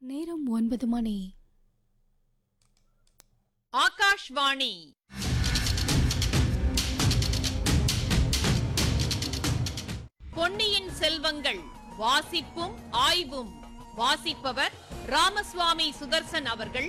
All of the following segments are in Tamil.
நேரம் ஒன்பது மணி ஆகாஷ்வாணி பொன்னியின் செல்வங்கள் வாசிப்பும் ஆய்வும் வாசிப்பவர் ராமசுவாமி சுதர்சன் அவர்கள்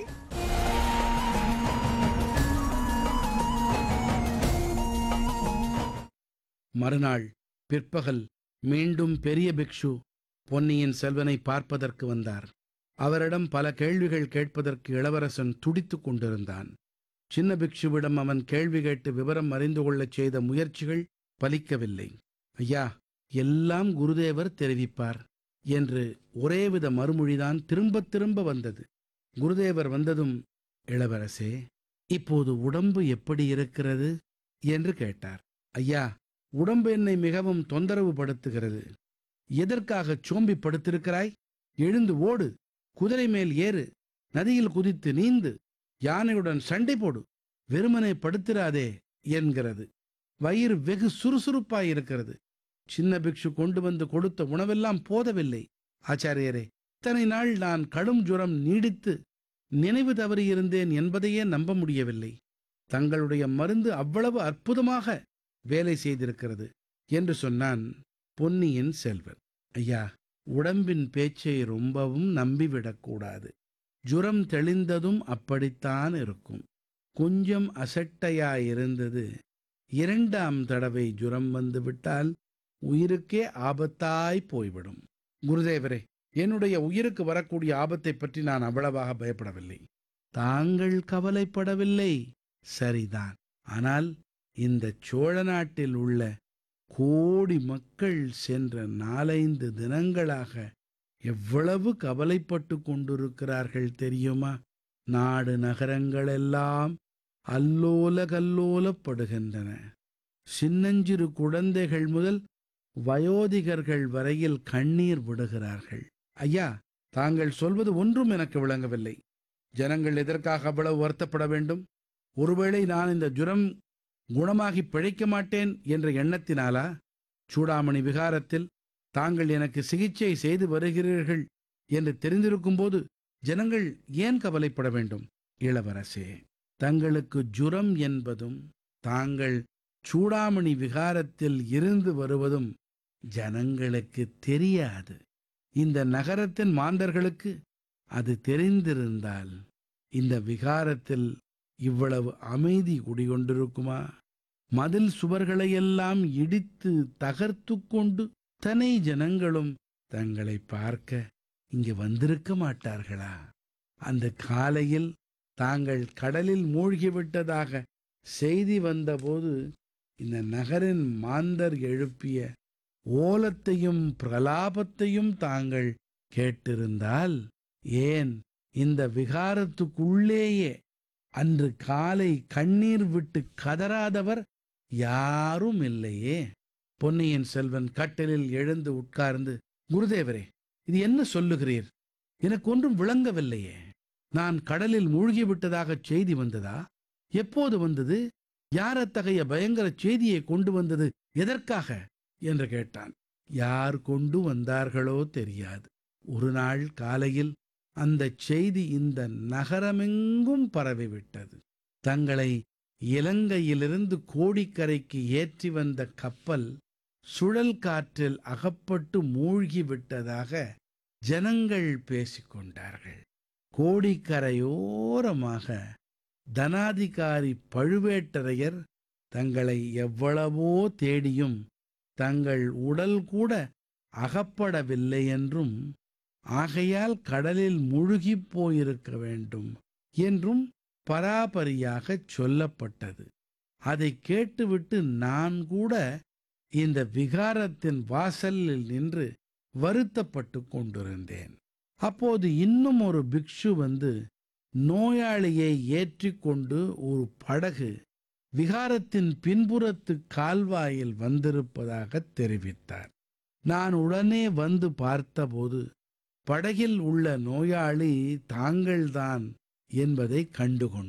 மறுநாள் பிற்பகல் மீண்டும் பெரிய பிக்ஷு பொன்னியின் செல்வனை பார்ப்பதற்கு வந்தார் அவரிடம் பல கேள்விகள் கேட்பதற்கு இளவரசன் துடித்துக் கொண்டிருந்தான் சின்ன பிக்ஷுவிடம் அவன் கேள்வி கேட்டு விவரம் அறிந்து கொள்ளச் செய்த முயற்சிகள் பலிக்கவில்லை ஐயா எல்லாம் குருதேவர் தெரிவிப்பார் என்று ஒரேவித மறுமொழிதான் திரும்பத் திரும்ப வந்தது குருதேவர் வந்ததும் இளவரசே இப்போது உடம்பு எப்படி இருக்கிறது என்று கேட்டார் ஐயா உடம்பு என்னை மிகவும் தொந்தரவு படுத்துகிறது எதற்காக சோம்பி படுத்திருக்கிறாய் எழுந்து ஓடு குதிரை மேல் ஏறு நதியில் குதித்து நீந்து யானையுடன் சண்டை போடு வெறுமனே படுத்திராதே என்கிறது வயிறு வெகு சுறுசுறுப்பாயிருக்கிறது சின்ன பிக்ஷு கொண்டு வந்து கொடுத்த உணவெல்லாம் போதவில்லை ஆச்சாரியரே இத்தனை நாள் நான் கடும் ஜுரம் நீடித்து நினைவு தவறியிருந்தேன் என்பதையே நம்ப முடியவில்லை தங்களுடைய மருந்து அவ்வளவு அற்புதமாக வேலை செய்திருக்கிறது என்று சொன்னான் பொன்னியின் செல்வன் ஐயா உடம்பின் பேச்சை ரொம்பவும் நம்பிவிடக்கூடாது ஜுரம் தெளிந்ததும் அப்படித்தான் இருக்கும் கொஞ்சம் அசட்டையாயிருந்தது இரண்டாம் தடவை ஜுரம் வந்து விட்டால் உயிருக்கே ஆபத்தாய் போய்விடும் குருதேவரே என்னுடைய உயிருக்கு வரக்கூடிய ஆபத்தை பற்றி நான் அவ்வளவாக பயப்படவில்லை தாங்கள் கவலைப்படவில்லை சரிதான் ஆனால் இந்த சோழ நாட்டில் உள்ள கோடி மக்கள் சென்ற நாலைந்து தினங்களாக எவ்வளவு கவலைப்பட்டு கொண்டிருக்கிறார்கள் தெரியுமா நாடு நகரங்களெல்லாம் அல்லோல கல்லோலப்படுகின்றன சின்னஞ்சிறு குழந்தைகள் முதல் வயோதிகர்கள் வரையில் கண்ணீர் விடுகிறார்கள் ஐயா தாங்கள் சொல்வது ஒன்றும் எனக்கு விளங்கவில்லை ஜனங்கள் எதற்காக அவ்வளவு வருத்தப்பட வேண்டும் ஒருவேளை நான் இந்த ஜுரம் குணமாகி பிழைக்க மாட்டேன் என்ற எண்ணத்தினாலா சூடாமணி விகாரத்தில் தாங்கள் எனக்கு சிகிச்சை செய்து வருகிறீர்கள் என்று தெரிந்திருக்கும்போது ஜனங்கள் ஏன் கவலைப்பட வேண்டும் இளவரசே தங்களுக்கு ஜுரம் என்பதும் தாங்கள் சூடாமணி விகாரத்தில் இருந்து வருவதும் ஜனங்களுக்கு தெரியாது இந்த நகரத்தின் மாந்தர்களுக்கு அது தெரிந்திருந்தால் இந்த விகாரத்தில் இவ்வளவு அமைதி குடிகொண்டிருக்குமா மதில் சுவர்களையெல்லாம் இடித்து தகர்த்து கொண்டு தனை ஜனங்களும் தங்களை பார்க்க இங்கு வந்திருக்க மாட்டார்களா அந்த காலையில் தாங்கள் கடலில் மூழ்கிவிட்டதாக செய்தி வந்தபோது இந்த நகரின் மாந்தர் எழுப்பிய ஓலத்தையும் பிரலாபத்தையும் தாங்கள் கேட்டிருந்தால் ஏன் இந்த விகாரத்துக்குள்ளேயே அன்று காலை கண்ணீர் விட்டு கதறாதவர் யாரும் இல்லையே பொன்னியின் செல்வன் கட்டிலில் எழுந்து உட்கார்ந்து குருதேவரே இது என்ன சொல்லுகிறீர் எனக்கு ஒன்றும் விளங்கவில்லையே நான் கடலில் மூழ்கிவிட்டதாக செய்தி வந்ததா எப்போது வந்தது யார் அத்தகைய பயங்கர செய்தியை கொண்டு வந்தது எதற்காக என்று கேட்டான் யார் கொண்டு வந்தார்களோ தெரியாது ஒரு நாள் காலையில் அந்த செய்தி இந்த நகரமெங்கும் பரவிவிட்டது தங்களை இலங்கையிலிருந்து கோடிக்கரைக்கு ஏற்றி வந்த கப்பல் சுழல் காற்றில் அகப்பட்டு மூழ்கி விட்டதாக ஜனங்கள் பேசிக்கொண்டார்கள் கோடிக்கரையோரமாக தனாதிகாரி பழுவேட்டரையர் தங்களை எவ்வளவோ தேடியும் தங்கள் உடல் கூட அகப்படவில்லை என்றும் ஆகையால் கடலில் முழுகிப் போயிருக்க வேண்டும் என்றும் பராபரியாகச் சொல்லப்பட்டது அதை கேட்டுவிட்டு நான் கூட இந்த விகாரத்தின் வாசலில் நின்று வருத்தப்பட்டு கொண்டிருந்தேன் அப்போது இன்னும் ஒரு பிக்ஷு வந்து நோயாளியை ஏற்றிக்கொண்டு ஒரு படகு விகாரத்தின் பின்புறத்து கால்வாயில் வந்திருப்பதாக தெரிவித்தார் நான் உடனே வந்து பார்த்தபோது படகில் உள்ள நோயாளி தாங்கள்தான் என்பதை கண்டுகொண்டேன்